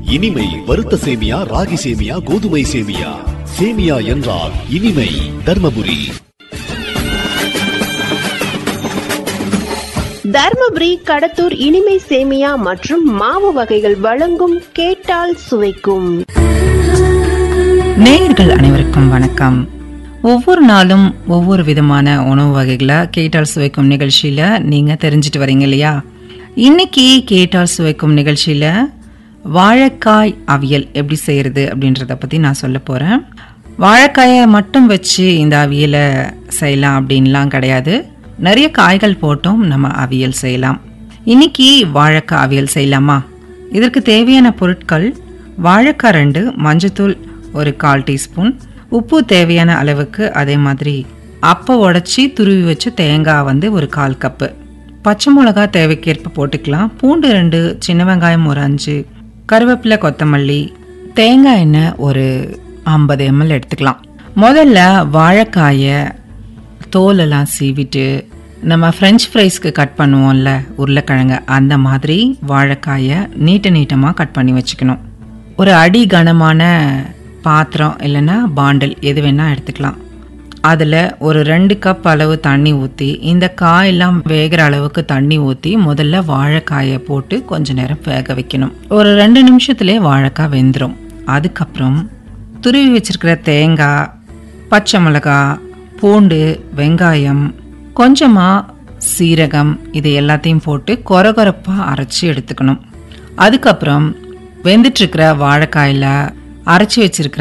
இனிமை வறுத்த சேமியா ராகி சேமியா கோதுமை சேமியா சேமியா என்றால் இனிமை தர்மபுரி தர்மபுரி கடத்தூர் இனிமை சேமியா மற்றும் மாவு வகைகள் வழங்கும் கேட்டால் சுவைக்கும் நேயர்கள் அனைவருக்கும் வணக்கம் ஒவ்வொரு நாளும் ஒவ்வொரு விதமான உணவு வகைகளை கேட்டால் சுவைக்கும் நிகழ்ச்சியில நீங்க தெரிஞ்சுட்டு வரீங்க இல்லையா இன்னைக்கு கேட்டால் சுவைக்கும் நிகழ்ச்சியில வாழைக்காய் அவியல் எப்படி செய்யறது அப்படின்றத பத்தி நான் சொல்ல போறேன் வாழைக்காயை மட்டும் வச்சு இந்த அவியலை செய்யலாம் அப்படின்லாம் கிடையாது நிறைய காய்கள் போட்டும் நம்ம அவியல் செய்யலாம் இன்னைக்கு வாழைக்காய் அவியல் செய்யலாமா இதற்கு தேவையான பொருட்கள் வாழைக்காய் ரெண்டு மஞ்சத்தூள் ஒரு கால் டீஸ்பூன் உப்பு தேவையான அளவுக்கு அதே மாதிரி அப்போ உடச்சி துருவி வச்ச தேங்காய் வந்து ஒரு கால் கப்பு பச்சை மிளகா தேவைக்கேற்ப போட்டுக்கலாம் பூண்டு ரெண்டு சின்ன வெங்காயம் ஒரு அஞ்சு கருவேப்பிலை கொத்தமல்லி தேங்காய் எண்ணெய் ஒரு ஐம்பது எம்எல் எடுத்துக்கலாம் முதல்ல வாழைக்காயை தோலெல்லாம் சீவிட்டு நம்ம ஃப்ரெஞ்ச் ஃப்ரைஸ்க்கு கட் பண்ணுவோம்ல உருளைக்கிழங்கு அந்த மாதிரி வாழைக்காயை நீட்ட நீட்டமாக கட் பண்ணி வச்சுக்கணும் ஒரு அடி கனமான பாத்திரம் இல்லைன்னா பாண்டில் எது வேணால் எடுத்துக்கலாம் அதில் ஒரு ரெண்டு கப் அளவு தண்ணி ஊற்றி இந்த காயெல்லாம் வேகிற அளவுக்கு தண்ணி ஊற்றி முதல்ல வாழைக்காயை போட்டு கொஞ்ச நேரம் வேக வைக்கணும் ஒரு ரெண்டு நிமிஷத்துலேயே வாழைக்காய் வெந்துடும் அதுக்கப்புறம் துருவி வச்சிருக்கிற தேங்காய் பச்சை மிளகாய் பூண்டு வெங்காயம் கொஞ்சமாக சீரகம் இது எல்லாத்தையும் போட்டு கொரகொரப்பாக அரைச்சி எடுத்துக்கணும் அதுக்கப்புறம் வெந்துட்டுருக்கிற வாழைக்காயில் அரைச்சி வச்சிருக்கிற